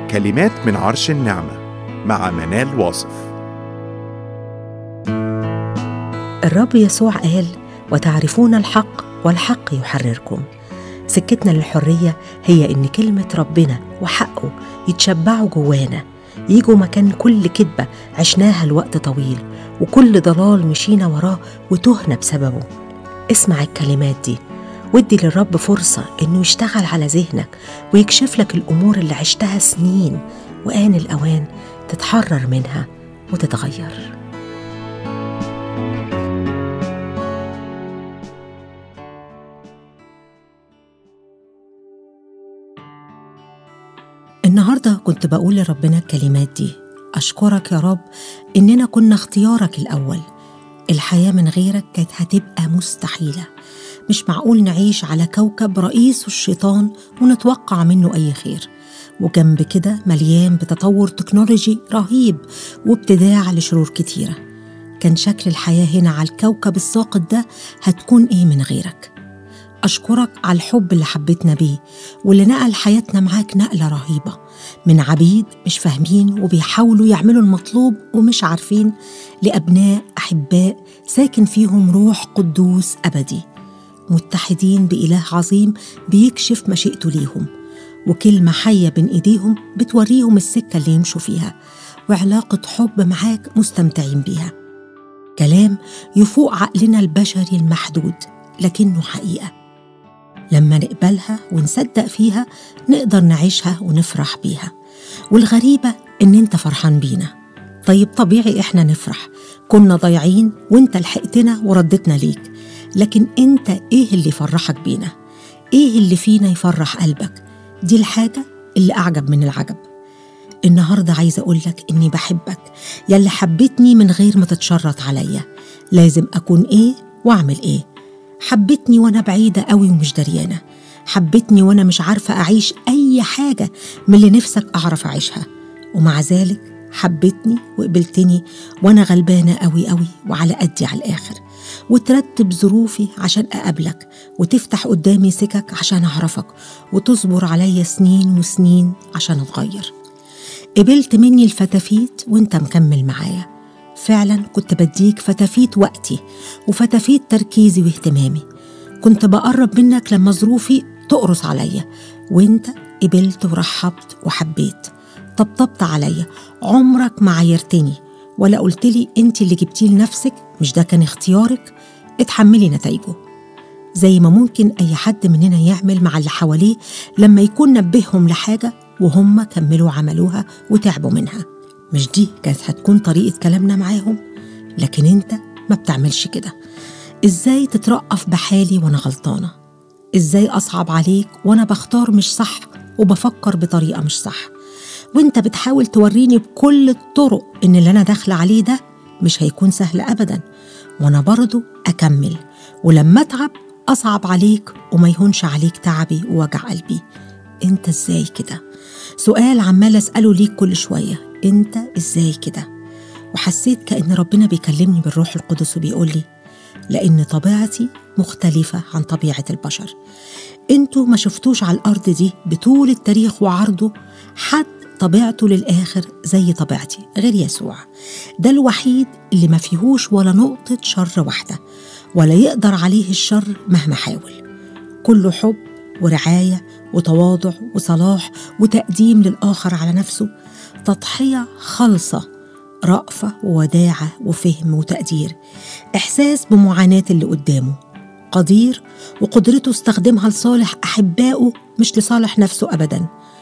كلمات من عرش النعمة مع منال واصف الرب يسوع قال وتعرفون الحق والحق يحرركم سكتنا للحرية هي إن كلمة ربنا وحقه يتشبعوا جوانا يجوا مكان كل كذبة عشناها لوقت طويل وكل ضلال مشينا وراه وتهنا بسببه اسمع الكلمات دي وادي للرب فرصة إنه يشتغل على ذهنك ويكشف لك الأمور اللي عشتها سنين وآن الأوان تتحرر منها وتتغير النهارده كنت بقول لربنا الكلمات دي أشكرك يا رب إننا كنا اختيارك الأول الحياة من غيرك كانت هتبقى مستحيلة مش معقول نعيش على كوكب رئيس الشيطان ونتوقع منه أي خير وجنب كده مليان بتطور تكنولوجي رهيب وابتداع لشرور كتيرة كان شكل الحياة هنا على الكوكب الساقط ده هتكون إيه من غيرك أشكرك على الحب اللي حبيتنا بيه واللي نقل حياتنا معاك نقلة رهيبة من عبيد مش فاهمين وبيحاولوا يعملوا المطلوب ومش عارفين لأبناء أحباء ساكن فيهم روح قدوس أبدي متحدين بإله عظيم بيكشف مشيئته ليهم وكلمة حية بين إيديهم بتوريهم السكة اللي يمشوا فيها وعلاقة حب معاك مستمتعين بيها كلام يفوق عقلنا البشري المحدود لكنه حقيقه لما نقبلها ونصدق فيها نقدر نعيشها ونفرح بيها والغريبة إن أنت فرحان بينا طيب طبيعي إحنا نفرح كنا ضايعين وأنت لحقتنا وردتنا ليك لكن أنت إيه اللي يفرحك بينا؟ إيه اللي فينا يفرح قلبك؟ دي الحاجة اللي أعجب من العجب النهاردة عايزة أقولك إني بحبك يلي حبيتني من غير ما تتشرط عليا لازم أكون إيه وأعمل إيه حبتني وانا بعيده قوي ومش دريانه حبتني وانا مش عارفه اعيش اي حاجه من اللي نفسك اعرف اعيشها ومع ذلك حبتني وقبلتني وانا غلبانه قوي قوي وعلى قدي على الاخر وترتب ظروفي عشان اقابلك وتفتح قدامي سكك عشان اعرفك وتصبر عليا سنين وسنين عشان اتغير قبلت مني الفتافيت وانت مكمل معايا فعلا كنت بديك فتافيت وقتي وفتافيت تركيزي واهتمامي كنت بقرب منك لما ظروفي تقرص عليا وانت قبلت ورحبت وحبيت طبطبت عليا عمرك ما عايرتني ولا قلت لي انت اللي جبتيه لنفسك مش ده كان اختيارك اتحملي نتائجه زي ما ممكن اي حد مننا يعمل مع اللي حواليه لما يكون نبههم لحاجه وهم كملوا عملوها وتعبوا منها مش دي كانت هتكون طريقة كلامنا معاهم لكن انت ما بتعملش كده ازاي تترقف بحالي وانا غلطانة ازاي اصعب عليك وانا بختار مش صح وبفكر بطريقة مش صح وانت بتحاول توريني بكل الطرق ان اللي انا داخلة عليه ده مش هيكون سهل ابدا وانا برضو اكمل ولما اتعب اصعب عليك وما يهونش عليك تعبي ووجع قلبي انت ازاي كده سؤال عمال اساله ليك كل شويه انت ازاي كده وحسيت كأن ربنا بيكلمني بالروح القدس وبيقول لي لأن طبيعتي مختلفة عن طبيعة البشر انتوا ما شفتوش على الأرض دي بطول التاريخ وعرضه حد طبيعته للآخر زي طبيعتي غير يسوع ده الوحيد اللي ما فيهوش ولا نقطة شر واحدة ولا يقدر عليه الشر مهما حاول كله حب ورعاية وتواضع وصلاح وتقديم للآخر على نفسه تضحية خالصة رأفة ووداعة وفهم وتقدير إحساس بمعاناة اللي قدامه قدير وقدرته استخدمها لصالح أحبائه مش لصالح نفسه أبدا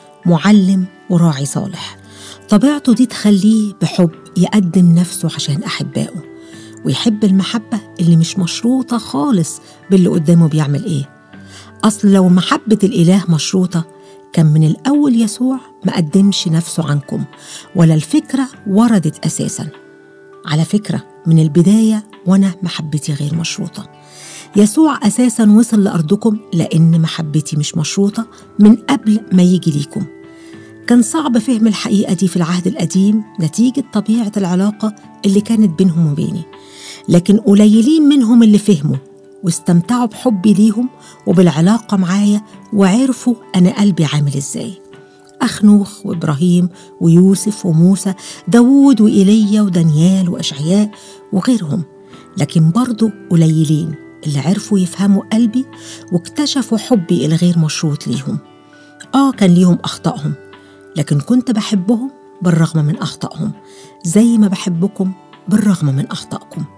معلم وراعي صالح طبيعته دي تخليه بحب يقدم نفسه عشان أحبائه ويحب المحبة اللي مش مشروطة خالص باللي قدامه بيعمل إيه أصل لو محبة الإله مشروطة كان من الأول يسوع ما قدمش نفسه عنكم ولا الفكرة وردت أساسا على فكرة من البداية وأنا محبتي غير مشروطة يسوع أساسا وصل لأرضكم لأن محبتي مش مشروطة من قبل ما يجي ليكم كان صعب فهم الحقيقة دي في العهد القديم نتيجة طبيعة العلاقة اللي كانت بينهم وبيني لكن قليلين منهم اللي فهموا واستمتعوا بحبي ليهم وبالعلاقة معايا وعرفوا أنا قلبي عامل إزاي أخنوخ وإبراهيم ويوسف وموسى داوود وإيليا ودانيال وأشعياء وغيرهم لكن برضو قليلين اللي عرفوا يفهموا قلبي واكتشفوا حبي الغير مشروط ليهم آه كان ليهم أخطائهم لكن كنت بحبهم بالرغم من أخطائهم زي ما بحبكم بالرغم من أخطائكم